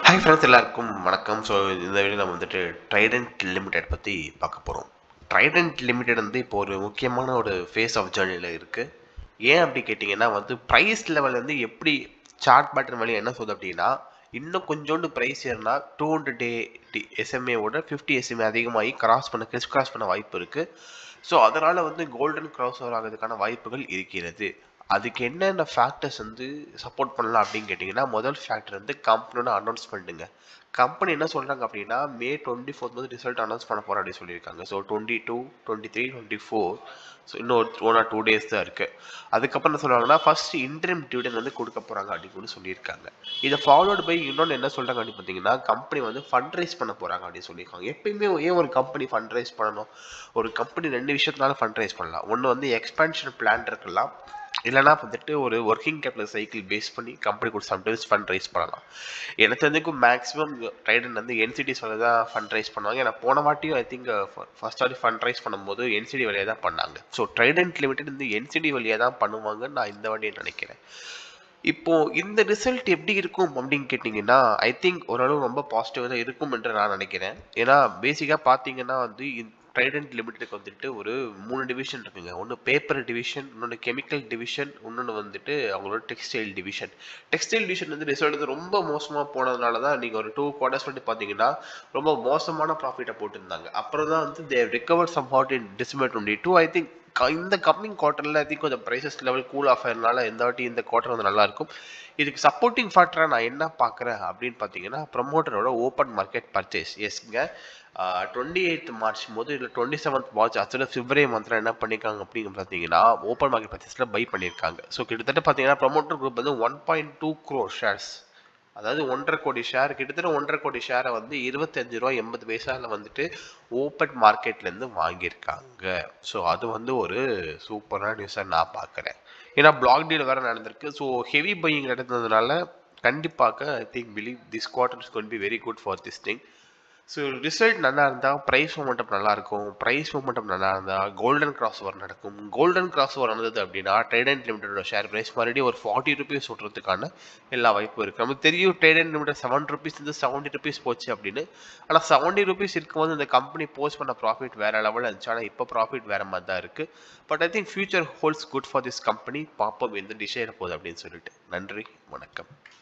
hi friends எல்லாருக்கும் வணக்கம் so இந்த வீடியோ நம்ம வந்துட்டு ட்ரைடன்ட் லிமிடெட் பற்றி பார்க்க போகிறோம் ட்ரைடன்ட் லிமிடெட் வந்து இப்போ ஒரு முக்கியமான ஒரு ஃபேஸ் ஆஃப் ஜேர்னியில் இருக்குது ஏன் அப்படி கேட்டிங்கன்னா வந்து ப்ரைஸ் லெவல் வந்து எப்படி சார்ட் பேட்டர்ன் வழி என்ன சொல்லுது அப்படின்னா இன்னும் கொஞ்சோண்டு ப்ரைஸ் ஏறினா டூ ஹண்ட்ரட் டே டி எஸ்எம்ஏவோட ஃபிஃப்டி எஸ்எம்ஏ அதிகமாகி கிராஸ் பண்ண கிறிஸ் கிராஸ் பண்ண வாய்ப்பு இருக்குது ஸோ அதனால் வந்து கோல்டன் கிராஸ் ஓவர் ஆகிறதுக்கான வாய்ப்புகள் இருக்கிறது அதுக்கு என்னென்ன ஃபேக்டர்ஸ் வந்து சப்போர்ட் பண்ணலாம் அப்படின்னு கேட்டிங்கன்னா முதல் ஃபேக்டர் வந்து கம்பெனியோட அனௌன்ஸ்மெண்ட்டுங்க கம்பெனி என்ன சொல்கிறாங்க அப்படின்னா மே டுவெண்ட்டி ஃபோர்த் வந்து ரிசல்ட் அனௌன்ஸ் பண்ண போகிறோம் அப்படின்னு சொல்லியிருக்காங்க so twenty two twenty three twenty four so இன்னும் ஒரு ஒன் ஆர் டூ டேஸ் தான் இருக்குது அதுக்கப்புறம் என்ன சொல்கிறாங்கன்னா ஃபர்ஸ்ட் இன்டர்ம் டிவிடன் வந்து கொடுக்க போகிறாங்க அப்படின்னு கூட சொல்லியிருக்காங்க இதை ஃபாலோடு பை இன்னொன்று என்ன சொல்கிறாங்க அப்படின்னு பார்த்தீங்கன்னா கம்பெனி வந்து ஃபண்ட் ரைஸ் பண்ண போகிறாங்க அப்படின்னு சொல்லியிருக்காங்க எப்பயுமே ஏன் ஒரு கம்பெனி ஃபண்ட் ரைஸ் பண்ணணும் ஒரு கம்பெனி ரெண்டு விஷயத்தினால ஃபண்ட் ரைஸ் பண்ணலாம் ஒன்று வந்து எக்ஸ்பென்ஷன் பிளான் இருக்கலாம் இல்லைனா வந்துட்டு ஒரு ஒர்க்கிங் கேபிட்டல் சைக்கிள் பேஸ் பண்ணி கம்பெனி கூட சம்டைம்ஸ் ஃபண்ட் ரைஸ் பண்ணலாம் எனக்கு தெரிஞ்சுக்கும் மேக்ஸிமம் ட்ரைடன் வந்து என்சிடி சொல்ல தான் ஃபண்ட் ரைஸ் பண்ணுவாங்க ஏன்னா போன வாட்டியும் ஐ திங்க் ஃபர்ஸ்ட் வாட்டி ஃபண்ட் ரைஸ் பண்ணும்போது என்சிடி வழியாக தான் பண்ணாங்க ஸோ ட்ரைடன்ட் லிமிடெட் இந்த என்சிடி வழியாக தான் பண்ணுவாங்கன்னு நான் இந்த வாட்டியை நினைக்கிறேன் இப்போ இந்த ரிசல்ட் எப்படி இருக்கும் அப்படின்னு கேட்டிங்கன்னா ஐ திங்க் ஓரளவு ரொம்ப பாசிட்டிவாக தான் இருக்கும் என்று நான் நினைக்கிறேன் ஏன்னா பேசிக்காக பார்த்தீங்கன்னா வந்து ட்ரைடன்ட் லிமிடெடுக்கு வந்துட்டு ஒரு மூணு டிவிஷன் இருக்குங்க ஒன்று பேப்பர் டிவிஷன் இன்னொன்று கெமிக்கல் டிவிஷன் இன்னொன்று வந்துட்டு அவங்களோட டெக்ஸ்டைல் டிவிஷன் டெக்ஸ்டைல் டிவிஷன் வந்து ரிசல்ட் வந்து ரொம்ப மோசமாக போனதுனால தான் நீங்கள் ஒரு டூ குவார்டர்ஸ் வந்து பார்த்தீங்கன்னா ரொம்ப மோசமான ப்ராஃபிட்டை போட்டிருந்தாங்க அப்புறம் தான் வந்து they've recover some hot in December twenty two I think இந்த கம்மிங் குவார்ட்டரில் ஐ திங்க் கொஞ்சம் ப்ரைசஸ் லெவல் கூல் ஆஃப் ஆகிறதுனால இந்த வாட்டி இந்த குவார்ட்டர் வந்து நல்லாயிருக்கும் இதுக்கு சப்போர்ட்டிங் ஃபேக்டராக நான் என்ன பார்க்குறேன் அப்படின்னு பார்த்தீங்கன்னா ப்ரமோட்டரோட ஓப்பன் மார்க்கெட் பர்ச்சேஸ் எஸ்ங்க டுவெண்ட்டி எயித் மார்ச் போது இல்லை டுவெண்ட்டி செவன்த் மார்ச் அதில் பிப்ரவரி மந்தில் என்ன பண்ணியிருக்காங்க அப்படின்னு பார்த்தீங்கன்னா ஓப்பன் மார்க்கெட் பர்ச்சேஸில் பை பண்ணியிருக்காங்க ஸோ கிட்டத்தட்ட பார்த்தீங்கன்னா ப்ரமோட்டர் குரூப் வந்து one point two crore shares அதாவது ஒன்றரை கோடி ஷேர் கிட்டத்தட்ட ஒன்றரை கோடி ஷேரை வந்து இருபத்தஞ்சு ரூபா எண்பது பைசாவில் வந்துட்டு ஓப்பன் மார்க்கெட்லேருந்து வாங்கியிருக்காங்க ஸோ அது வந்து ஒரு சூப்பரான நியூஸாக நான் பார்க்குறேன் ஏன்னா பிளாக் டீல் வேறு நடந்திருக்கு ஸோ ஹெவி பையிங் நடந்ததுனால கண்டிப்பாக I think believe this quarter is gonna be very good for this thing so result நல்லா இருந்தால் ப்ரைஸ் மூமெண்டம் நல்லா இருக்கும் ப்ரைஸ் மூமெண்டம் நல்லா இருந்தால் கோல்டன் கிராஸ் ஓவர் நடக்கும் கோல்டன் கிராஸ் ஓவர் நடந்தது அப்படின்னா ட்ரேடன்ட் லிமிடெடோட ஷேர் ப்ரைஸ் மறுபடியும் ஒரு ஃபார்ட்டி ருபீஸ் விட்றதுக்கான எல்லா வாய்ப்பும் இருக்குது நமக்கு தெரியும் ட்ரேடன்ட் லிமிடெட் செவன் ருபீஸ் இருந்து செவன்ட்டி ருபீஸ் போச்சு அப்படின்னு ஆனால் செவன்ட்டி ருபீஸ் இருக்கும்போது இந்த கம்பெனி போஸ்ட் பண்ண ப்ராஃபிட் வேறு லெவலில் இருந்துச்சு ஆனால் இப்போ ப்ராஃபிட் வேறு மாதிரி தான் இருக்குது but I think future holds good for this company பார்ப்போம் எந்த டிசைட் போகுது அப்படின்னு சொல்லிட்டு நன்றி வணக்கம்